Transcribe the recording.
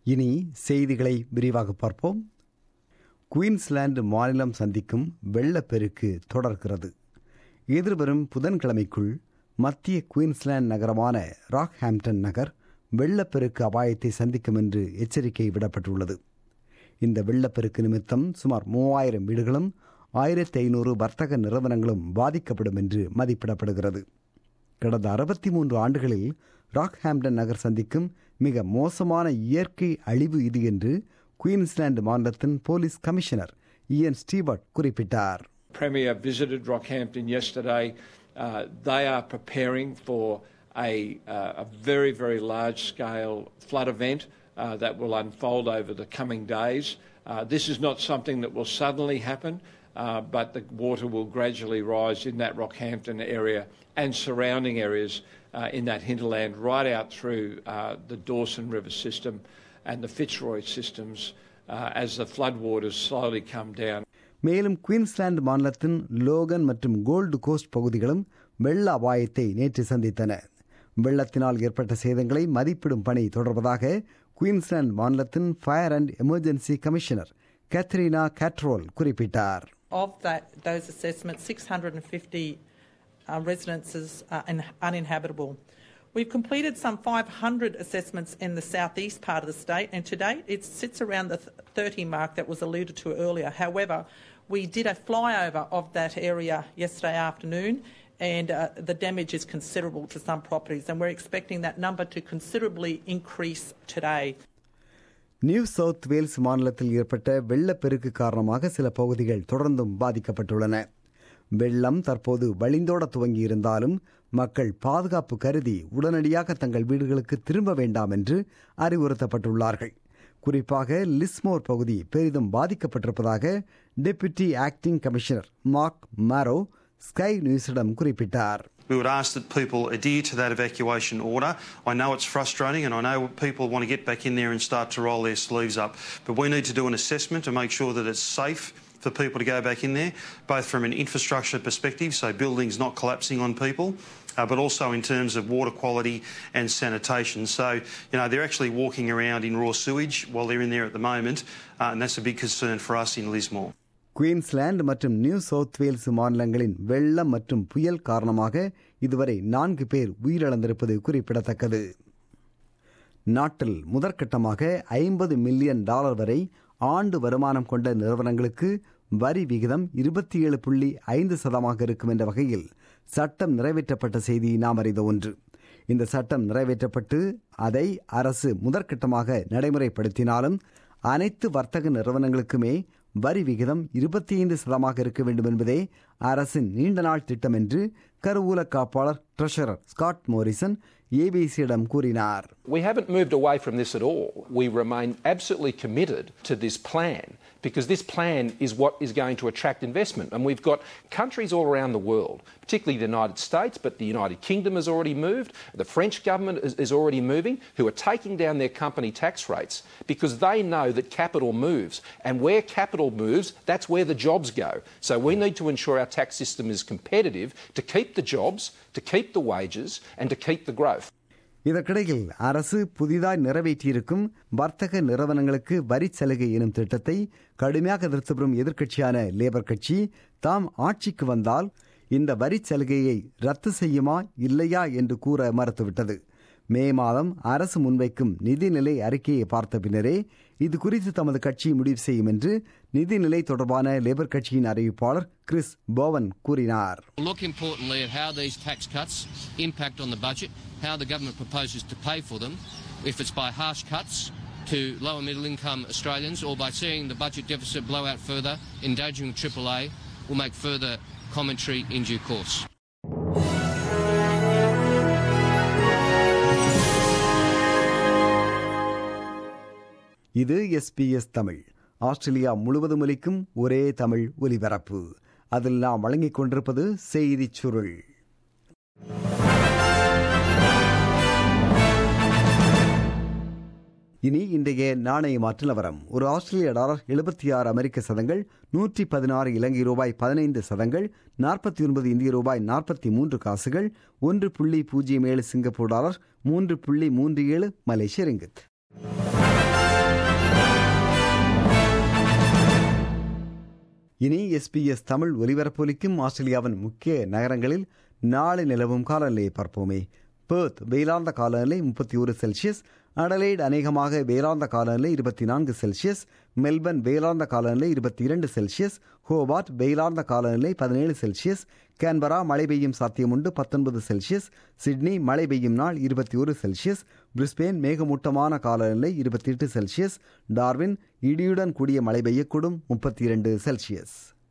இனி செய்திகளை விரிவாக பார்ப்போம் குயின்ஸ்லாந்து மாநிலம் சந்திக்கும் வெள்ளப்பெருக்கு தொடர்கிறது எதிர்வரும் புதன்கிழமைக்குள் மத்திய குயின்ஸ்லாந்து நகரமான ராக்ஹாம்டன் நகர் வெள்ளப்பெருக்கு அபாயத்தை சந்திக்கும் என்று எச்சரிக்கை விடப்பட்டுள்ளது இந்த வெள்ளப்பெருக்கு நிமித்தம் சுமார் மூவாயிரம் வீடுகளும் ஆயிரத்தி ஐநூறு வர்த்தக நிறுவனங்களும் பாதிக்கப்படும் என்று மதிப்பிடப்படுகிறது கடந்த அறுபத்தி மூன்று ஆண்டுகளில் ராக்ஹாம்டன் நகர் சந்திக்கும் மிக மோசமான இயற்கை அழிவு இது என்று குயின்ஸ்லாந்து மாநிலத்தின் போலீஸ் கமிஷனர் இயன் ஸ்டீவர்ட் குறிப்பிட்டார் Premier visited Rockhampton yesterday. Uh, they are preparing for a, uh, a very, very large scale flood event uh, that will unfold over the coming days. Uh, this is not something that will suddenly happen, uh, but the water will gradually rise in that Rockhampton area and surrounding areas uh, in that hinterland right out through uh, the Dawson River system and the Fitzroy systems uh, as the floodwaters slowly come down. மேலும் Queensland மாநிலத்தின் Logan மற்றும் Gold Coast பகுதிகளும் வெள்ள அபாயத்தை நேற்று சந்தித்தன வெள்ளத்தினால் ஏற்பட்ட சேதங்களை மதிப்பிடும் பணி தொடர்வதாக குயின்ஸ்லாந்து மாநிலத்தின் fire and emergency commissioner Katrina Carroll குறிப்பிட்டார் Of that, those assessments, 650 uh, residences are in, uninhabitable. We've completed some 500 assessments in the southeast part of the state, and to date it sits around the th- 30 mark that was alluded to earlier. However, we did a flyover of that area yesterday afternoon, and uh, the damage is considerable to some properties, and we're expecting that number to considerably increase today. New South Wales மாநிலத்தில் ஏற்பட்ட வெள்ளப்பெருக்கு காரணமாக சில பகுதிகள் தொடர்ந்தும் பாதிக்கப்பட்டுள்ளன வெள்ளம் தற்போது வழிந்தோட துவங்கியிருந்தாலும் மக்கள் பாதுகாப்பு கருதி உடனடியாக தங்கள் வீடுகளுக்கு திரும்ப வேண்டாம் என்று அறிவுறுத்தப்பட்டுள்ளார்கள் குறிப்பாக லிஸ்மோர் பகுதி பெரிதும் பாதிக்கப்பட்டிருப்பதாக deputy acting commissioner Mark Morrow Sky நியூஸிடம் குறிப்பிட்டார் We would ask that people adhere to that evacuation order. I know it's frustrating and I know people want to get back in there and start to roll their sleeves up, but we need to do an assessment to make sure that it's safe for people to go back in there, both from an infrastructure perspective, so buildings not collapsing on people, uh, but also in terms of water quality and sanitation. So, you know, they're actually walking around in raw sewage while they're in there at the moment, uh, and that's a big concern for us in Lismore. Queensland மற்றும் New South Wales மாநிலங்களின் வெள்ளம் மற்றும் புயல் காரணமாக இதுவரை நான்கு பேர் உயிரிழந்திருப்பது குறிப்பிடத்தக்கது நாட்டில் முதற்கட்டமாக ஐம்பது மில்லியன் டாலர் வரை ஆண்டு வருமானம் கொண்ட நிறுவனங்களுக்கு வரி விகிதம் இருபத்தி ஏழு புள்ளி ஐந்து சதமாக இருக்கும் என்ற வகையில் சட்டம் நிறைவேற்றப்பட்ட செய்தி நாம் அறிந்த ஒன்று இந்த சட்டம் நிறைவேற்றப்பட்டு அதை அரசு முதற்கட்டமாக நடைமுறைப்படுத்தினாலும் அனைத்து வர்த்தக நிறுவனங்களுக்குமே வரி விகிதம் இருபத்தி ஐந்து சதமாக இருக்க வேண்டும் என்பதே அரசின் நீண்ட நாள் திட்டம் என்று கருவூல காப்பாளர் ட்ரெஷரர் ஸ்காட் மோரிசன் ஏபிசியிடம் கூறினார் We haven't moved away from this at all. We remain absolutely committed to this plan because this plan is what is going to attract investment. And we've got countries all around the world, particularly the United States, but the United Kingdom has already moved, the French government is, is already moving, who are taking down their company tax rates because they know that capital moves. And where capital moves, that's where the jobs go. So we need to ensure our tax system is competitive to keep the jobs, to keep the wages, and to keep the growth. இதற்கிடையில் அரசு புதிதாய் நிறைவேற்றியிருக்கும் வர்த்தக நிறுவனங்களுக்கு வரி சலுகை எனும் திட்டத்தை கடுமையாக எதிர்த்து வரும் எதிர்க்கட்சியான லேபர் கட்சி தாம் ஆட்சிக்கு வந்தால் இந்த வரி சலுகையை ரத்து செய்யுமா இல்லையா என்று கூற மறுத்துவிட்டது மே மாதம் அரசு முன்வைக்கும் நிதிநிலை அறிக்கையை பார்த்த பின்னரே இது குறித்து தமது கட்சி முடிவு செய்யும் என்று நிதிநிலை தொடர்பான லேபர் கட்சியின் அறிவிப்பாளர் கிறிஸ் போவன் கூறினார் Look importantly at how these tax cuts impact on the budget, how the government proposes to pay for them, if it's by harsh cuts to lower middle income Australians or by seeing the budget deficit blow out further, endangering AAA, will make further commentary in due course. இது SBS Tamil Australia முழுவதும் ஒலிக்கும் ஒரே தமிழ் ஒலிபரப்பு அதில் நாம் வழங்கிக் கொண்டிருப்பது செய்திச் சுருள் இனி இன்றைய நாணய மாற்று நிலவரம் ஒரு ஆஸ்திரேலிய டாலர் எழுபத்தி ஆறு அமெரிக்க சதங்கள் நூற்றி பதினாறு இலங்கை ரூபாய் பதினைந்து சதங்கள் நாற்பத்தி ஒன்பது இந்திய ரூபாய் நாற்பத்தி மூன்று காசுகள் ஒன்று புள்ளி பூஜ்ஜியம் ஏழு சிங்கப்பூர் டாலர் மூன்று புள்ளி மூன்று ஏழு மலேசிய ரிங்கித் இனி எஸ்பிஎஸ் தமிழ் ஒலிபரப்பொலிக்கும் ஆஸ்திரேலியாவின் முக்கிய நகரங்களில் நாளை நிலவும் காலநிலையை பார்ப்போமே பேர்த் வெயிலார்ந்த காலநிலை முப்பத்தி ஒரு செல்சியஸ் அடலைட் அநேகமாக வேளாந்த காலநிலை இருபத்தி நான்கு செல்சியஸ் மெல்பர்ன் வேளாந்த காலநிலை இருபத்தி இரண்டு செல்சியஸ் ஹோபார்ட் வெயிலார்ந்த காலநிலை பதினேழு செல்சியஸ் கேன்பரா மழை பெய்யும் சாத்தியமுண்டு பத்தொன்பது செல்சியஸ் சிட்னி மழை பெய்யும் நாள் இருபத்தி ஒரு செல்சியஸ் பிரிஸ்பேன் மேகமூட்டமான காலநிலை இருபத்தி எட்டு செல்சியஸ் டார்வின் இடியுடன் கூடிய மழை பெய்யக்கூடும் முப்பத்தி இரண்டு செல்சியஸ்